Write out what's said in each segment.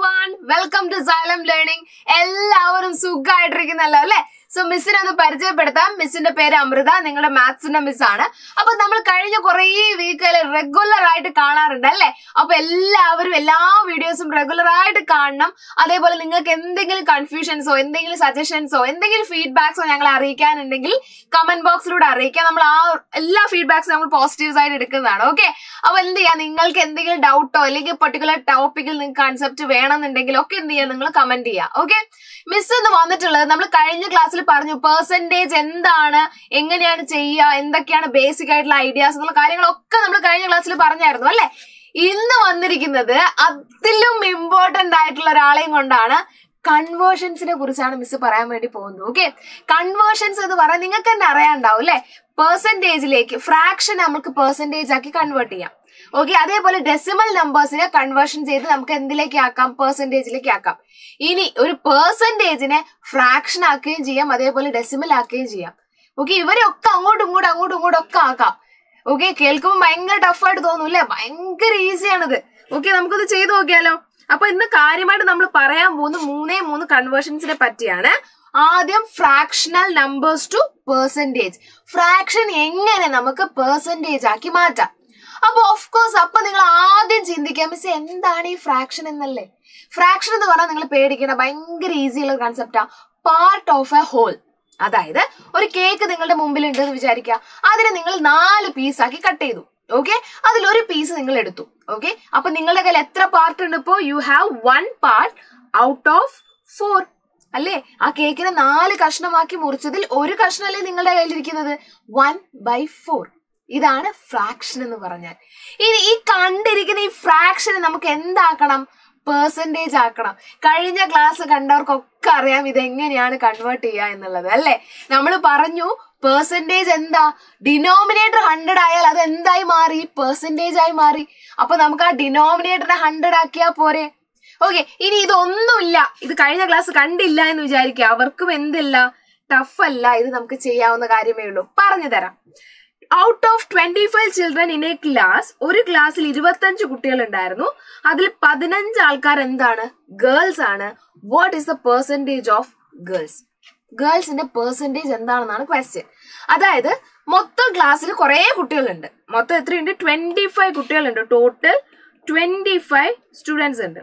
one welcome to Xylem learning എല്ലാവരും സുഖമായിട്ടിരിക്കുന്നല്ലോ അല്ലെ സോ മിസ്സിനെ ഒന്ന് പരിചയപ്പെടുത്താം മിസ്സിന്റെ പേര് അമൃത നിങ്ങളുടെ മാത്സിന്റെ മിസ് ആണ് അപ്പൊ നമ്മൾ കഴിഞ്ഞ കുറേ വീക്കുകൾ റെഗുലർ ആയിട്ട് കാണാറുണ്ട് അല്ലെ അപ്പൊ എല്ലാവരും എല്ലാ വീഡിയോസും റെഗുലർ ആയിട്ട് കാണണം അതേപോലെ നിങ്ങൾക്ക് എന്തെങ്കിലും കൺഫ്യൂഷൻസോ എന്തെങ്കിലും സജഷൻസോ എന്തെങ്കിലും ഫീഡ്ബാക്സോ ഞങ്ങളെ അറിയിക്കാനുണ്ടെങ്കിൽ കമന്റ് ബോക്സിലൂടെ അറിയിക്കാം നമ്മൾ ആ എല്ലാ ഫീഡ്ബാക്സും നമ്മൾ പോസിറ്റീവ്സ് ആയിട്ട് എടുക്കുന്നതാണ് ഓക്കെ അപ്പൊ എന്ത് ചെയ്യാം നിങ്ങൾക്ക് എന്തെങ്കിലും ഡൗട്ടോ അല്ലെങ്കിൽ പെർട്ടിക്കുലർ ടോപ്പിക്കിൽ നിങ്ങൾക്ക് കൺസെപ്റ്റ് വേണമെന്നുണ്ടെങ്കിൽ ഒക്കെ എന്ത് ചെയ്യാം നിങ്ങൾ കമന്റ് ചെയ്യാം ഓക്കെ മിസ് എന്ന് വന്നിട്ടുള്ളത് നമ്മൾ കഴിഞ്ഞ ക്ലാസ്സിൽ പറഞ്ഞു പെർസെന്റേജ് എന്താണ് എങ്ങനെയാണ് ചെയ്യുക എന്തൊക്കെയാണ് ബേസിക് ആയിട്ടുള്ള ഐഡിയാസ് എന്നുള്ള കാര്യങ്ങളൊക്കെ നമ്മൾ കഴിഞ്ഞ ക്ലാസ്സിൽ പറഞ്ഞായിരുന്നു അല്ലെ ഇന്ന് വന്നിരിക്കുന്നത് അതിലും ഇമ്പോർട്ടന്റ് ആയിട്ടുള്ള ഒരാളെയും കൊണ്ടാണ് കൺവേർഷൻസിനെ കുറിച്ചാണ് മിസ് പറയാൻ വേണ്ടി പോകുന്നത് ഓക്കെ കൺവേർഷൻസ് എന്ന് പറയാൻ നിങ്ങൾക്ക് തന്നെ അറിയാണ്ടാവും അല്ലെ പെർസെന്റേജിലേക്ക് ഫ്രാക്ഷൻ നമുക്ക് പെർസെന്റേജ് ആക്കി കൺവേർട്ട് ചെയ്യാം ഓക്കെ അതേപോലെ ഡെസിമൽ നമ്പേഴ്സിനെ കൺവേർഷൻ ചെയ്ത് നമുക്ക് എന്തിലേക്ക് ആക്കാം പെർസെന്റേജിലേക്ക് ആക്കാം ഇനി ഒരു പെർസെന്റേജിനെ ഫ്രാക്ഷൻ ആക്കുകയും ചെയ്യാം അതേപോലെ ഡെസിമൽ ആക്കുകയും ചെയ്യാം ഓക്കെ ഇവരൊക്കെ അങ്ങോട്ടും ഇങ്ങോട്ടും അങ്ങോട്ടും ഇങ്ങോട്ടും ഒക്കെ ആക്കാം ഓക്കെ കേൾക്കുമ്പോൾ ഭയങ്കര ടഫായിട്ട് തോന്നും അല്ലേ ഭയങ്കര ഈസിയാണിത് ഓക്കെ നമുക്കത് ചെയ്തു നോക്കിയാലോ അപ്പൊ ഇന്ന് കാര്യമായിട്ട് നമ്മൾ പറയാൻ പോകുന്ന മൂന്നേ മൂന്ന് കൺവേർഷൻസിനെ പറ്റിയാണ് ആദ്യം fractional numbers to percentage fraction എങ്ങനെ നമുക്ക് പെർസെന്റേജ് ആക്കി മാറ്റാം അപ്പൊ ഓഫ് കോഴ്സ് അപ്പൊ നിങ്ങൾ ആദ്യം ചിന്തിക്കാം മിസ് എന്താണ് ഈ ഫ്രാക്ഷൻ എന്നല്ലേ ഫ്രാക്ഷൻ എന്ന് പറഞ്ഞാൽ നിങ്ങൾ പേടിക്കേണ്ട ഭയങ്കര ഈസി ഉള്ള കൺസെപ്റ്റാ പാർട്ട് ഓഫ് എ ഹോൾ അതായത് ഒരു കേക്ക് നിങ്ങളുടെ മുമ്പിൽ ഉണ്ടെന്ന് വിചാരിക്കുക അതിനെ നിങ്ങൾ നാല് പീസാക്കി കട്ട് ചെയ്തു ഓക്കെ അതിൽ ഒരു പീസ് നിങ്ങൾ എടുത്തു ഓക്കെ അപ്പൊ നിങ്ങളുടെ കയ്യിൽ എത്ര പാർട്ട് ഉണ്ട് ഇപ്പോ you have one part out of four അല്ലേ ആ കേക്കിനെ നാല് കഷ്ണമാക്കി മുറിച്ചതിൽ ഒരു കഷ്ണമല്ലേ നിങ്ങളുടെ കയ്യിലിരിക്കുന്നത് വൺ ബൈ ഫോർ ഇതാണ് ഫ്രാക്ഷൻ എന്ന് പറഞ്ഞാൽ ഇനി ഈ കണ്ടിരിക്കുന്ന ഈ ഫ്രാക്ഷനെ നമുക്ക് എന്താക്കണം പേഴ്സൻറ്റേജ് ആക്കണം കഴിഞ്ഞ ക്ലാസ് കണ്ടവർക്കൊക്കെ അറിയാം ഇത് എങ്ങനെയാണ് കൺവേർട്ട് ചെയ്യുക എന്നുള്ളത് അല്ലേ നമ്മൾ പറഞ്ഞു പേഴ്സൻറ്റേജ് എന്താ ഡിനോമിനേറ്റർ ഹൺഡ്രഡ് ആയാൽ അത് എന്തായി മാറി പേഴ്സൻറ്റേജ് ആയി മാറി അപ്പൊ നമുക്ക് ആ ഡിനോമിനേറ്ററിനെ ഹൺഡ്രഡ് ആക്കിയാൽ പോരെ ഓക്കെ ഇനി ഇതൊന്നുമില്ല ഇത് കഴിഞ്ഞ ക്ലാസ് കണ്ടില്ല എന്ന് വിചാരിക്കുക അവർക്കും എന്തില്ല ടഫ് അല്ല ഇത് നമുക്ക് ചെയ്യാവുന്ന കാര്യമേ ഉള്ളൂ പറഞ്ഞു തരാം out of twenty five children in a class ഒരു ക്ലാസ്സിൽ ഇരുപത്തഞ്ച് കുട്ടികൾ ഉണ്ടായിരുന്നു അതിൽ പതിനഞ്ച് ആൾക്കാർ എന്താണ് ഗേൾസ് ആണ് what is the percentage of girls ഗേൾസിന്റെ പെർസെന്റേജ് എന്താണെന്നാണ് ക്വസ്റ്റ്യൻ അതായത് മൊത്തം ക്ലാസ്സിൽ കുറെ കുട്ടികളുണ്ട് മൊത്തം എത്രയുണ്ട് ട്വന്റി ഫൈവ് കുട്ടികളുണ്ട് ടോട്ടൽ ട്വന്റി ഫൈവ് സ്റ്റുഡൻസ് ഉണ്ട്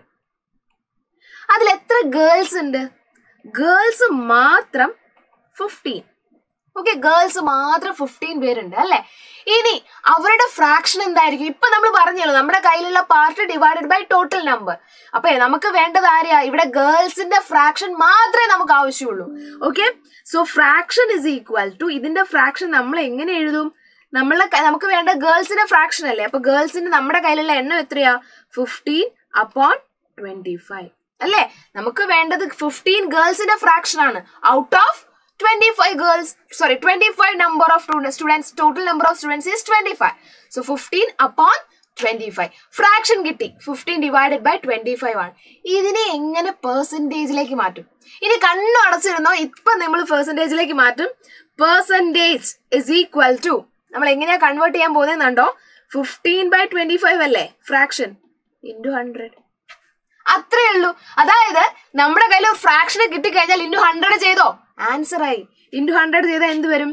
അതിൽ എത്ര ഗേൾസ് ഉണ്ട് ഗേൾസ് മാത്രം ഫിഫ്റ്റീൻ ഓക്കെ ഗേൾസ് മാത്രം ഫിഫ്റ്റീൻ പേരുണ്ട് അല്ലെ ഇനി അവരുടെ ഫ്രാക്ഷൻ എന്തായിരിക്കും ഇപ്പൊ നമ്മൾ പറഞ്ഞല്ലോ നമ്മുടെ കയ്യിലുള്ള part divided by total number അപ്പൊ നമുക്ക് വേണ്ടത് ആരെയാ ഇവിടെ ഗേൾസിന്റെ ഫ്രാക്ഷൻ മാത്രമേ നമുക്ക് ആവശ്യമുള്ളൂ okay so fraction is equal to ഇതിന്റെ ഫ്രാക്ഷൻ നമ്മൾ എങ്ങനെ എഴുതും നമ്മളെ നമുക്ക് വേണ്ട ഗേൾസിന്റെ ഫ്രാക്ഷൻ അല്ലേ അപ്പൊ ഗേൾസിന്റെ നമ്മുടെ കയ്യിലുള്ള എണ്ണം എത്രയാ ഫിഫ്റ്റീൻ അപ്പോൺ ട്വന്റി ഫൈവ് അല്ലേ നമുക്ക് വേണ്ടത് ഫിഫ്റ്റീൻ ഗേൾസിന്റെ ഫ്രാക്ഷൻ ആണ് out of 25 girls sorry 25 number of students total number of students is 25 so 15 upon 25 fraction കിട്ടി fifteen divided by twenty five ആണ് ഇതിനെ എങ്ങനെ പെർസെൻറ്റേജിലേക്ക് മാറ്റും ഇനി കണ്ണു അടച്ചിരുന്നോ ഇപ്പൊ നമ്മൾ പെർസെൻറ്റേജിലേക്ക് മാറ്റും പെർസെൻറ്റേജ് ഇസ് ഈക്വൽ ടു നമ്മൾ എങ്ങനെയാ കൺവേർട്ട് ചെയ്യാൻ പോകുന്നതെന്നുണ്ടോ ഫിഫ്റ്റീൻ ബൈ ട്വന്റി ഫൈവ് അല്ലേ ഫ്രാക്ഷൻ ഇൻറ്റു ഹൺഡ്രഡ് അത്രേ ഉള്ളൂ അതായത് നമ്മുടെ കയ്യിൽ ഒരു ഫ്രാക്ഷന് കിട്ടിക്കഴിഞ്ഞാൽ ഇൻറ്റു ഹൺഡ്രഡ് ചെയ്തോ ആൻസർ ആയി ഇൻറ്റു ഹൺഡ്രഡ് ചെയ്താൽ എന്ത് വരും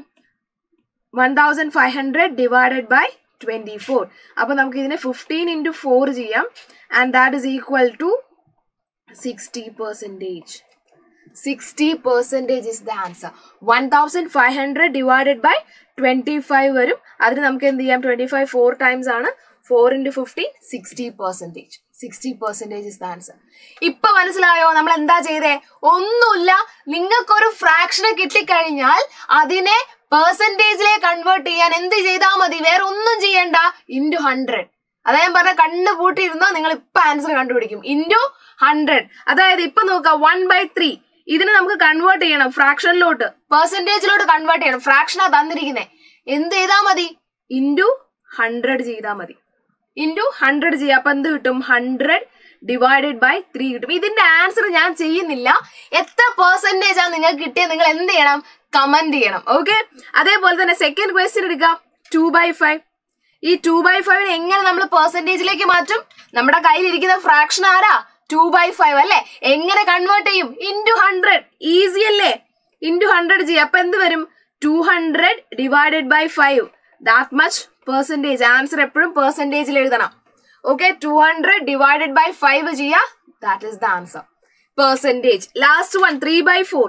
one thousand five hundred divided by twenty four അപ്പൊ നമുക്ക് ഇതിനെ ഫിഫ്റ്റീൻ ഇൻറ്റു ഫോർ ചെയ്യാം and that is equal to sixty percentage sixty percentage is the answer one thousand five hundred divided by twenty five വരും അതിന് നമുക്ക് എന്ത് ചെയ്യാം twenty five four times ആണ് four into fifteen sixty percentage sixty percentage is the answer ഇപ്പൊ മനസ്സിലായോ നമ്മൾ എന്താ ചെയ്തേ ഒന്നുമില്ല നിങ്ങൾക്കൊരു ഫ്രാക്ഷനെ കിട്ടിക്കഴിഞ്ഞാൽ അതിനെ പെർസെൻറ്റേജിലേക്ക് കൺവേർട്ട് ചെയ്യാൻ എന്ത് ചെയ്താൽ മതി വേറെ ഒന്നും ചെയ്യണ്ട ഇൻറ്റു ഹൺഡ്രഡ് അതാ ഞാൻ പറഞ്ഞ കണ്ണ് പൂട്ടിയിരുന്നോ നിങ്ങൾ ഇപ്പൊ ആൻസർ കണ്ടുപിടിക്കും ഇൻറ്റു ഹൺഡ്രഡ് അതായത് ഇപ്പൊ നോക്കാം വൺ ബൈ ത്രീ ഇതിനെ നമുക്ക് കൺവേർട്ട് ചെയ്യണം ഫ്രാക്ഷനിലോട്ട് പെർസെൻറ്റേജിലോട്ട് കൺവേർട്ട് ചെയ്യണം ഫ്രാക്ഷനാ തന്നിരിക്കുന്നത് എന്ത് ചെയ്താൽ മതി ഇൻറ്റു ഹൺഡ്രഡ് ചെയ്താൽ മതി ഇൻറ്റു ഹൺഡ്രഡ് ചെയ്യുക അപ്പൊ എന്ത് കിട്ടും ഹൺഡ്രഡ് ഡിവൈഡഡ് ബൈ ത്രീ കിട്ടും ഇതിന്റെ ആൻസർ ഞാൻ ചെയ്യുന്നില്ല എത്ര പെർസെന്റേജ് ആണ് നിങ്ങൾക്ക് കിട്ടിയത് നിങ്ങൾ എന്ത് ചെയ്യണം കമന്റ് ചെയ്യണം ഓക്കെ അതേപോലെ തന്നെ സെക്കൻഡ് ക്വസ്റ്റ്യൻ എടുക്കാം ടു ബൈ ഫൈവ് ഈ ടു ബൈ ഫൈവിനെ എങ്ങനെ നമ്മൾ പെർസെന്റേജിലേക്ക് മാറ്റും നമ്മുടെ കയ്യിൽ ഇരിക്കുന്ന ഫ്രാക്ഷൻ ആരാ ടു ബൈ ഫൈവ് അല്ലെ എങ്ങനെ കൺവേർട്ട് ചെയ്യും ഇൻറ്റു ഹൺഡ്രഡ് ഈസി അല്ലേ ഇൻറ്റു ഹൺഡ്രഡ് ചെയ്യും അപ്പൊ എന്ത് വരും two hundred divided by five that much percentage answer എപ്പോഴും പെർസെന്റേജിൽ എഴുതണം okay two hundred divided by five ചെയ്യാ that is the answer percentage last one three by four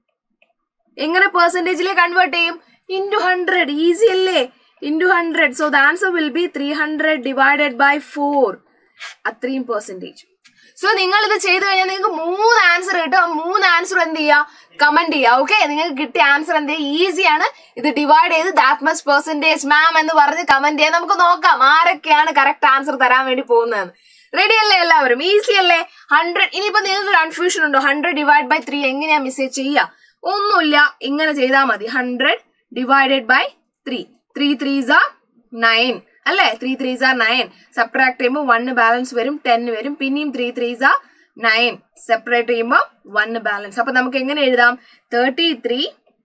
എങ്ങനെ പെർസെന്റേജിലെ കൺവേർട്ട് ചെയ്യും ഇൻറ്റു ഹൺഡ്രഡ് ഈസി അല്ലേ into hundred so the answer will be three hundred divided by four അത്രയും percentage so നിങ്ങൾ ഇത് ചെയ്ത് കഴിഞ്ഞാൽ നിങ്ങൾക്ക് മൂന്ന് ആൻസർ കിട്ടും ആ മൂന്ന് ആൻസർ എന്ത് ചെയ്യുക കമന്റ് ചെയ്യുക ഓക്കെ നിങ്ങൾക്ക് കിട്ടിയ ആൻസർ എന്ത് ഈസിയാണ് ഇത് ഡിവൈഡ് ചെയ്ത് ദാറ്റ് മച്ച് പെർസെന്റേജ് മാം എന്ന് പറഞ്ഞ് കമന്റ് ചെയ്യാൻ നമുക്ക് നോക്കാം ആരൊക്കെയാണ് കറക്റ്റ് ആൻസർ തരാൻ വേണ്ടി പോകുന്നതെന്ന് റെഡി അല്ലേ എല്ലാവരും ഈസി അല്ലേ ഹൺഡ്രഡ് ഇനിയിപ്പോ നിങ്ങൾക്ക് കൺഫ്യൂഷൻ ഉണ്ടോ ഹൺഡ്രഡ് ഡിവൈഡ് ബൈ ത്രീ എങ്ങനെയാ മെസ്സേജ് ചെയ്യുക ഒന്നുമില്ല ഇങ്ങനെ ചെയ്താൽ മതി hundred divided by three three threes are nine അല്ലേ three threes are nine subtract ചെയ്യുമ്പോൾ വണ്ണ് ബാലൻസ് വരും ടെൻ വരും പിന്നെയും three threes are nine separate ചെയ്യുമ്പോൾ വണ്ണ് ബാലൻസ് അപ്പൊ നമുക്ക് എങ്ങനെ എഴുതാം thirty three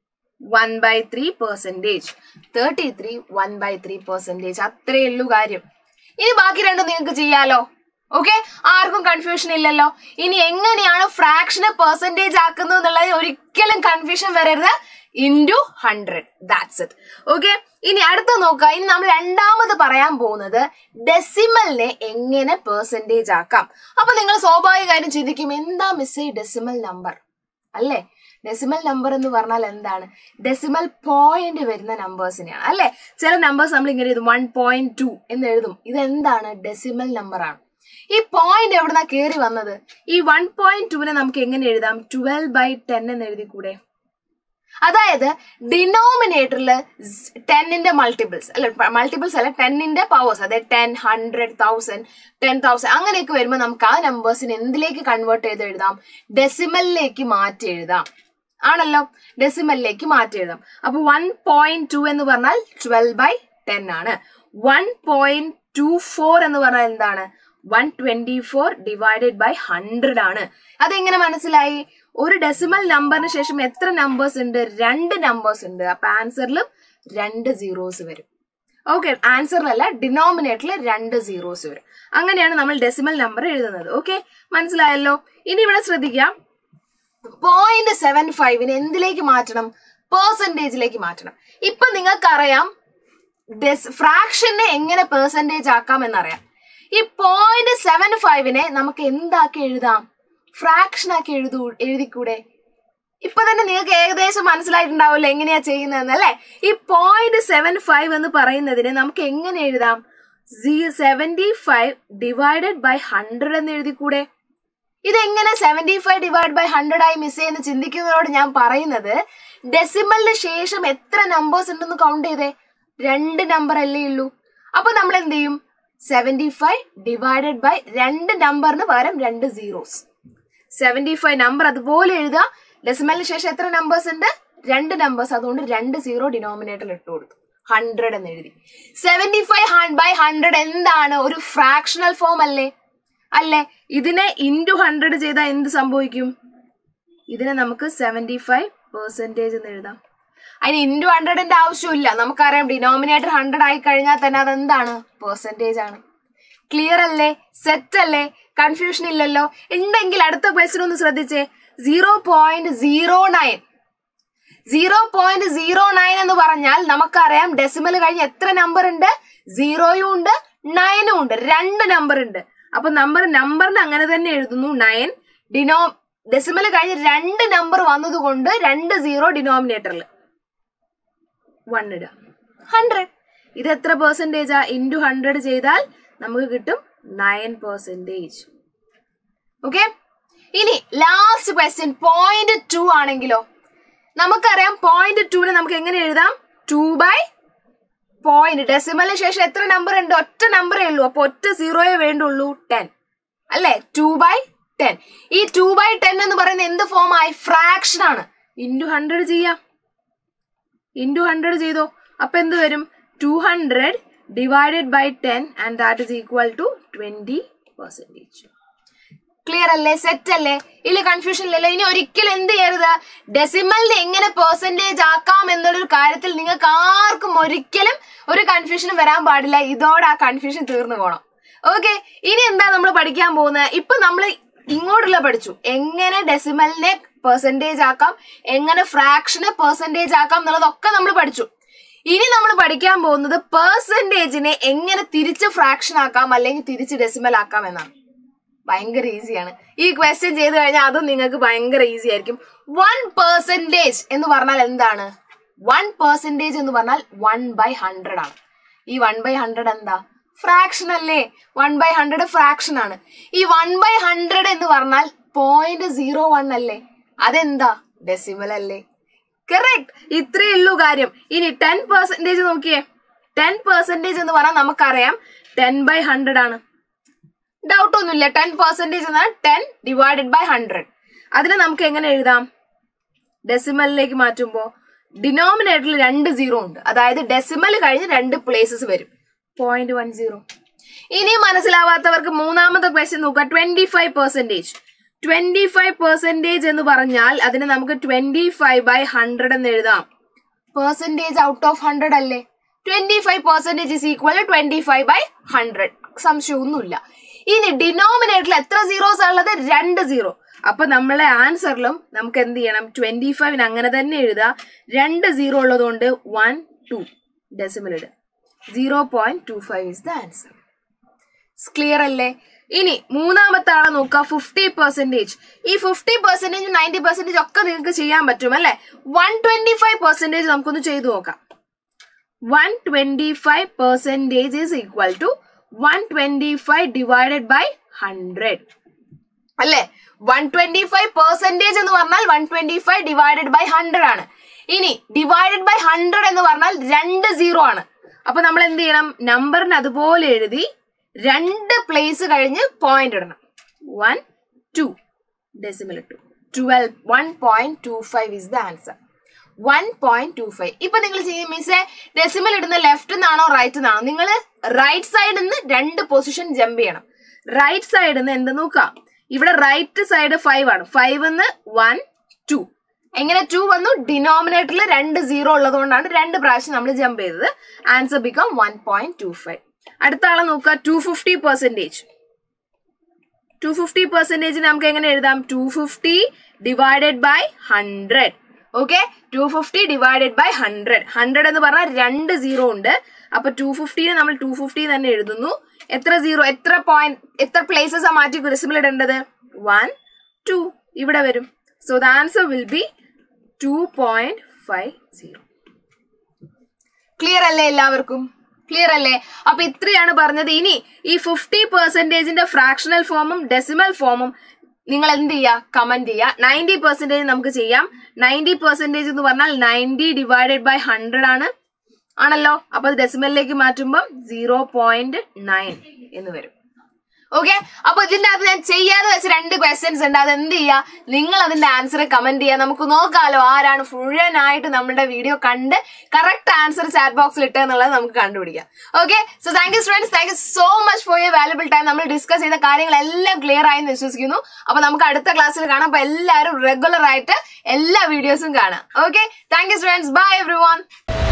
one by three percentage thirty three one by three percentage അത്രയേ ഉള്ളൂ കാര്യം ഇനി ബാക്കി രണ്ടും നിങ്ങൾക്ക് ചെയ്യാലോ ഓക്കെ ആർക്കും കൺഫ്യൂഷൻ ഇല്ലല്ലോ ഇനി എങ്ങനെയാണ് ഫ്രാക്ഷനെ പെർസെന്റേജ് ആക്കുന്നത് എന്നുള്ളത് ഒരിക്കലും കൺഫ്യൂഷൻ വരരുത് into hundred that's it okay ഇനി അടുത്ത നോക്കുക ഇനി നമ്മൾ രണ്ടാമത് പറയാൻ പോകുന്നത് ഡെസിമലിനെ എങ്ങനെ പെർസെന്റേജ് ആക്കാം അപ്പൊ നിങ്ങൾ സ്വാഭാവികമായും ചിന്തിക്കും എന്താ മിസ് ഡെസിമൽ നമ്പർ അല്ലേ ഡെസിമൽ നമ്പർ എന്ന് പറഞ്ഞാൽ എന്താണ് ഡെസിമൽ പോയിന്റ് വരുന്ന നമ്പേഴ്സിനെയാണ് അല്ലെ ചില നമ്പേഴ്സ് നമ്മൾ ഇങ്ങനെ എഴുതും വൺ പോയിന്റ് ടു എന്ന് എഴുതും ഇതെന്താണ് ഡെസിമൽ നമ്പർ ആണ് ഈ പോയിന്റ് എവിടുന്നാ കയറി വന്നത് ഈ വൺ പോയിന്റ് ടുവിനെ നമുക്ക് എങ്ങനെ എഴുതാം ട്വൽവ് ബൈ ടെൻ എന്ന് എഴുതി കൂടെ അതായത് ഡിനോമിനേറ്ററിൽ ടെന്നിന്റെ മൾട്ടിപ്പിൾസ് അല്ല മൾട്ടിപ്പിൾസ് അല്ല ടെന്നിന്റെ പവേഴ്സ് അതായത് ten hundred thousand ten thousand അങ്ങനെയൊക്കെ വരുമ്പോൾ നമുക്ക് ആ നമ്പേഴ്സിനെ എന്തിലേക്ക് കൺവേർട്ട് ചെയ്ത് എഴുതാം ഡെസിമലിലേക്ക് മാറ്റി എഴുതാം ആണല്ലോ ഡെസിമലിലേക്ക് മാറ്റി എഴുതാം അപ്പൊ വൺ പോയിന്റ് ടു എന്ന് പറഞ്ഞാൽ ട്വൽവ് ബൈ ടെൻ ആണ് വൺ പോയിന്റ് ടു ഫോർ എന്ന് പറഞ്ഞാൽ എന്താണ് one twenty four divided by hundred ആണ് അതെങ്ങനെ മനസ്സിലായി ഒരു ഡെസിമൽ നമ്പറിന് ശേഷം എത്ര നമ്പേഴ്സ് ഉണ്ട് രണ്ട് നമ്പേഴ്സ് ഉണ്ട് അപ്പൊ ആൻസറിലും രണ്ട് സീറോസ് വരും ഓക്കെ ആൻസറിലല്ല ഡിനോമിനേറ്ററിൽ രണ്ട് സീറോസ് വരും അങ്ങനെയാണ് നമ്മൾ ഡെസിമൽ നമ്പർ എഴുതുന്നത് ഓക്കെ മനസ്സിലായല്ലോ ഇനി ഇവിടെ ശ്രദ്ധിക്കാം പോയിന്റ് സെവൻ ഫൈവിന് എന്തിലേക്ക് മാറ്റണം പേഴ്സൻറ്റേജിലേക്ക് മാറ്റണം ഇപ്പൊ നിങ്ങൾക്കറിയാം ഫ്രാക്ഷനെ എങ്ങനെ പേഴ്സൻറ്റേജ് ആക്കാം എന്നറിയാം ഈ പോയിന്റ് സെവൻ ഫൈവിനെ നമുക്ക് എന്താക്കി എഴുതാം ഫ്രാക്ഷൻ ആക്കി എഴുതൂ എഴുതിക്കൂടെ ഇപ്പൊ തന്നെ നിങ്ങൾക്ക് ഏകദേശം മനസ്സിലായിട്ടുണ്ടാവുമല്ലോ എങ്ങനെയാ ചെയ്യുന്നതെന്ന് അല്ലെ ഈ പോയിന്റ് സെവൻ ഫൈവ് എന്ന് പറയുന്നതിന് നമുക്ക് എങ്ങനെ എഴുതാം seventy five divided by hundred എന്ന് എഴുതിക്കൂടെ ഇതെങ്ങനെ seventy five divide by hundred ആയി മിസ് ചെയ്യുന്ന ചിന്തിക്കുന്നതോട് ഞാൻ പറയുന്നത് ഡെസിമലിന് ശേഷം എത്ര നമ്പേഴ്സ് ഉണ്ടെന്ന് കൗണ്ട് ചെയ്തേ രണ്ട് നമ്പർ അല്ലേ ഉള്ളൂ അപ്പൊ നമ്മൾ എന്ത് ചെയ്യും സെവന്റി ഫൈവ് ഡിവൈഡഡ് ബൈ രണ്ട് നമ്പറിന് പകരം രണ്ട് സീറോസ് സെവന്റി ഫൈവ് നമ്പർ അതുപോലെ എഴുതുക ഡെസിമലിന് ശേഷം എത്ര നമ്പേഴ്സ് ഉണ്ട് രണ്ട് നമ്പേഴ്സ് അതുകൊണ്ട് രണ്ട് സീറോ ഡിനോമിനേറ്ററിൽ ഇട്ട് കൊടുത്തു ഹൺഡ്രഡ് എന്ന് എഴുതി സെവന്റി ഫൈവ് ബൈ ഹൺഡ്രഡ് എന്താണ് ഒരു ഫ്രാക്ഷണൽ ഫോം അല്ലേ അല്ലേ ഇതിനെ ഇൻറ്റു ഹൺഡ്രഡ് ചെയ്താൽ എന്ത് സംഭവിക്കും ഇതിനെ നമുക്ക് സെവന്റി ഫൈവ് പെർസെന്റേജ് എന്ന് എഴുതാം അതിന് ഇൻറ്റു ഹൺഡ്രഡിന്റെ ആവശ്യമില്ല നമുക്കറിയാം ഡിനോമിനേറ്റർ ഹൺഡ്രഡ് ആയി കഴിഞ്ഞാൽ തന്നെ അതെന്താണ് പെർസെന്റേജ് ആണ് ക്ലിയർ അല്ലേ സെറ്റ് അല്ലേ കൺഫ്യൂഷൻ ഇല്ലല്ലോ ഉണ്ടെങ്കിൽ അടുത്ത ക്വസ്റ്റ്യൻ ഒന്ന് ശ്രദ്ധിച്ചേ zero point zero nine zero point zero nine എന്ന് പറഞ്ഞാൽ നമുക്കറിയാം ഡെസിമൽ കഴിഞ്ഞ് എത്ര നമ്പർ ഉണ്ട് സീറോയും ഉണ്ട് നയനും ഉണ്ട് രണ്ട് നമ്പർ ഉണ്ട് അപ്പൊ നമ്പർ നമ്പറിന് അങ്ങനെ തന്നെ എഴുതുന്നു നയൻ ഡിനോ ഡെസിമൽ കഴിഞ്ഞ് രണ്ട് നമ്പർ വന്നതുകൊണ്ട് രണ്ട് സീറോ ഡിനോമിനേറ്ററിൽ വൺ ഇടുക ഹൺഡ്രഡ് ഇത് എത്ര പെർസെന്റേജാ ഇൻറ്റു ഹൺഡ്രഡ് ചെയ്താൽ നമുക്ക് കിട്ടും നയൻ പെർസെന്റേജ് ഓക്കെ ഇനി ലാസ്റ്റ് ക്വസ്റ്റ്യൻ പോയിന്റ് ടു ആണെങ്കിലോ നമുക്കറിയാം പോയിന്റ് ടുവിനെ നമുക്ക് എങ്ങനെ എഴുതാം ടു ബൈ പോയിന്റ് ഡെസിമലിന് ശേഷം എത്ര നമ്പർ ഉണ്ട് ഒറ്റ നമ്പറേ ഉള്ളൂ അപ്പൊ ഒറ്റ സീറോയെ വേണ്ടുള്ളൂ ടെൻ അല്ലേ ടു ബൈ ടെൻ ഈ ടു ബൈ ടെൻ എന്ന് പറയുന്നത് എന്ത് ഫോം ആയി ഫ്രാക്ഷൻ ആണ് ഇൻറ്റു ഹൺഡ്രഡ് ചെയ്യാം ഇൻറ്റു ഹൺഡ്രഡ് ചെയ്തോ അപ്പൊ എന്ത് വരും two hundred divided by ten and that is equal to twenty percentage clear അല്ലേ സെറ്റ് അല്ലേ ഇല്ല കൺഫ്യൂഷൻ ഇല്ലല്ലോ ഇനി ഒരിക്കലും എന്ത് ചെയ്യരുത് ഡെസിമലിനെ എങ്ങനെ പെർസെന്റേജ് ആക്കാം എന്നുള്ളൊരു കാര്യത്തിൽ നിങ്ങൾക്ക് ആർക്കും ഒരിക്കലും ഒരു കൺഫ്യൂഷനും വരാൻ പാടില്ല ഇതോടെ ആ കൺഫ്യൂഷൻ തീർന്നു പോകണം ഓക്കെ ഇനി എന്താ നമ്മൾ പഠിക്കാൻ പോകുന്നത് ഇപ്പൊ നമ്മൾ ഇങ്ങോട്ടുള്ള പഠിച്ചു എങ്ങനെ ഡെസിമലിനെ പെർസെന്റേജ് ആക്കാം എങ്ങനെ ഫ്രാക്ഷനെ പെർസെന്റേജ് ആക്കാം എന്നുള്ളതൊക്കെ നമ്മൾ പഠിച്ചു ഇനി നമ്മൾ പഠിക്കാൻ പോകുന്നത് പെർസെന്റേജിനെ എങ്ങനെ തിരിച്ച് ഫ്രാക്ഷൻ ആക്കാം അല്ലെങ്കിൽ തിരിച്ച് ഡെസിമൽ ആക്കാം എന്നാണ് ഭയങ്കര ഈസിയാണ് ഈ ക്വസ്റ്റ്യൻ ചെയ്ത് കഴിഞ്ഞാൽ അതും നിങ്ങൾക്ക് ഭയങ്കര ഈസി ആയിരിക്കും വൺ പെർസെന്റേജ് എന്ന് പറഞ്ഞാൽ എന്താണ് വൺ പെർസെന്റേജ് എന്ന് പറഞ്ഞാൽ വൺ ബൈ ഹൺഡ്രഡ് ആണ് ഈ വൺ ബൈ ഹൺഡ്രഡ് എന്താ ഫ്രാക്ഷൻ അല്ലേ വൺ ബൈ ഹൺഡ്രഡ് ഫ്രാക്ഷൻ ആണ് ഈ വൺ ബൈ ഹൺഡ്രഡ് എന്ന് പറഞ്ഞാൽ പോയിന്റ് സീറോ വൺ അല്ലേ അതെന്താ ഡെസിമൽ അല്ലേ കറക്റ്റ് ഇത്രയേ ഉള്ളൂ കാര്യം ഇനി ടെൻ പെർസെന്റേജ് നോക്കിയേ ടെൻ പെർസെന്റേജ് എന്ന് പറഞ്ഞാൽ നമുക്കറിയാം ടെൻ ബൈ ഹൺഡ്രഡ് ആണ് ഡൗട്ട് ഒന്നുമില്ല ടെൻ പെർസെന്റേജ് എന്നാൽ ടെൻ ഡിവൈഡഡ് ബൈ ഹൺഡ്രഡ് അതിനെ നമുക്ക് എങ്ങനെ എഴുതാം ഡെസിമലിലേക്ക് മാറ്റുമ്പോൾ ഡിനോമിനേറ്ററിൽ രണ്ട് സീറോ ഉണ്ട് അതായത് ഡെസിമൽ കഴിഞ്ഞ് രണ്ട് പ്ലേസസ് വരും പോയിന്റ് വൺ സീറോ ഇനി മനസ്സിലാവാത്തവർക്ക് മൂന്നാമത്തെ ക്വസ്റ്റ്യൻ നോക്കുക twenty five percentage twenty five percentage എന്ന് പറഞ്ഞാൽ അതിനെ നമുക്ക് ട്വന്റി ഫൈവ് ബൈ ഹൺഡ്രഡ് എന്ന് എഴുതാം പെർസെന്റേജ് ഔട്ട് ഓഫ് ഹൺഡ്രഡ് അല്ലേ twenty five percentage is equal to twenty five by hundred സംശയമൊന്നുമില്ല ഇനി ഡിനോമിനേറ്ററിൽ എത്ര സീറോസ് ഉള്ളത് രണ്ട് സീറോ അപ്പൊ നമ്മളെ ആൻസറിലും നമുക്ക് എന്ത് ചെയ്യണം ട്വന്റി ഫൈവിന് അങ്ങനെ തന്നെ എഴുതാം രണ്ട് സീറോ ഉള്ളതുകൊണ്ട് വൺ ടു ഡെസിമൽ ഇടുക zero point two five is the answer clear അല്ലേ ഇനി മൂന്നാമത്തെ ആളെ നോക്കുക ഫിഫ്റ്റി പെർസെന്റേജ് ഈ ഫിഫ്റ്റി പെർസെന്റേജ് നയൻറ്റി പെർസെന്റേജ് ഒക്കെ നിങ്ങൾക്ക് ചെയ്യാൻ പറ്റും അല്ലെ വൺ ട്വന്റി ഫൈവ് പെർസെന്റേജ് നമുക്കൊന്ന് ചെയ്തു നോക്കാം one twenty five percentage is equal to one twenty five divided by hundred അല്ലേ വൺ ട്വന്റി ഫൈവ് പെർസെന്റേജ് എന്ന് പറഞ്ഞാൽ one twenty five divided by hundred ആണ് ഇനി ഡിവൈഡഡ് ബൈ ഹൺഡ്രഡ് എന്ന് പറഞ്ഞാൽ രണ്ട് സീറോ ആണ് അപ്പൊ നമ്മൾ എന്ത് ചെയ്യണം നമ്പറിന് അതുപോലെ എഴുതി രണ്ട് പ്ലേസ് കഴിഞ്ഞ് പോയിന്റ് ഇടണം വൺ ടു ഡെസിമൽ ഇട്ടു twelve one point two five is the answer one point two five ഇപ്പൊ നിങ്ങൾ ചെയ്യും മിസ്സെ ഡെസിമൽ ഇടുന്ന ലെഫ്റ്റ് നിന്നാണോ റൈറ്റ് നിന്നാണോ നിങ്ങൾ റൈറ്റ് സൈഡിൽ നിന്ന് രണ്ട് പൊസിഷൻ ജമ്പ് ചെയ്യണം റൈറ്റ് സൈഡിൽ നിന്ന് എന്ത് നോക്കാം ഇവിടെ റൈറ്റ് സൈഡ് ഫൈവ് ആണ് ഫൈവ് എന്ന് വൺ ടു എങ്ങനെ ടു വന്നു ഡിനോമിനേറ്ററിൽ രണ്ട് സീറോ ഉള്ളതുകൊണ്ടാണ് രണ്ട് പ്രാവശ്യം നമ്മൾ ജമ്പ് ചെയ്തത് answer become one point two five അടുത്ത ആളെ നോക്കുക two fifty percentage two fifty percentage നമുക്ക് എങ്ങനെ എഴുതാം two fifty divided by hundred okay two fifty divided by hundred hundred എന്ന് പറഞ്ഞാൽ രണ്ട് സീറോ ഉണ്ട് അപ്പൊ ടു ഫിഫ്റ്റീനെ നമ്മൾ ടു ഫിഫ്റ്റി തന്നെ എഴുതുന്നു എത്ര സീറോ എത്ര പോയിന്റ് എത്ര പ്ലേസസ് ആ മാറ്റി ഡെസിമൽ ഇടേണ്ടത് വൺ ടു ഇവിടെ വരും so the answer will be two point five zero clear അല്ലേ എല്ലാവർക്കും ക്ലിയർ അല്ലേ അപ്പൊ ഇത്രയാണ് പറഞ്ഞത് ഇനി ഈ ഫിഫ്റ്റി പെർസെന്റേജിന്റെ ഫ്രാക്ഷണൽ ഫോമും ഡെസിമൽ ഫോമും നിങ്ങൾ എന്ത് ചെയ്യുക കമന്റ് ചെയ്യുക നയൻറ്റി പെർസെന്റേജ് നമുക്ക് ചെയ്യാം നയൻറ്റി പെർസെന്റേജ് എന്ന് പറഞ്ഞാൽ നയൻറ്റി ഡിവൈഡഡ് ബൈ ഹൺഡ്രഡ് ആണ് ആണല്ലോ അപ്പൊ ഡെസിമലിലേക്ക് മാറ്റുമ്പോൾ സീറോ പോയിന്റ് നയൻ എന്ന് വരും ഓക്കെ അപ്പൊ ഇതിന്റെ അകത്ത് ഞാൻ ചെയ്യാതെ വെച്ച രണ്ട് ക്വസ്റ്റ്യൻസ് ഉണ്ട് അത് എന്ത് ചെയ്യാ നിങ്ങൾ അതിന്റെ ആൻസർ കമന്റ് ചെയ്യാം നമുക്ക് നോക്കാലോ ആരാണ് മുഴുവനായിട്ട് നമ്മുടെ വീഡിയോ കണ്ട് കറക്റ്റ് ആൻസർ ചാറ്റ് ബോക്സിൽ ഇട്ടെന്നുള്ളത് നമുക്ക് കണ്ടുപിടിക്കാം okay so thank you students thank you so much for your valuable time നമ്മൾ ഡിസ്കസ് ചെയ്ത കാര്യങ്ങളെല്ലാം ക്ലിയർ ആയി എന്ന് വിശ്വസിക്കുന്നു അപ്പൊ നമുക്ക് അടുത്ത ക്ലാസ്സിൽ കാണാം അപ്പൊ എല്ലാവരും റെഗുലർ ആയിട്ട് എല്ലാ വീഡിയോസും കാണാം okay thank you students bye every one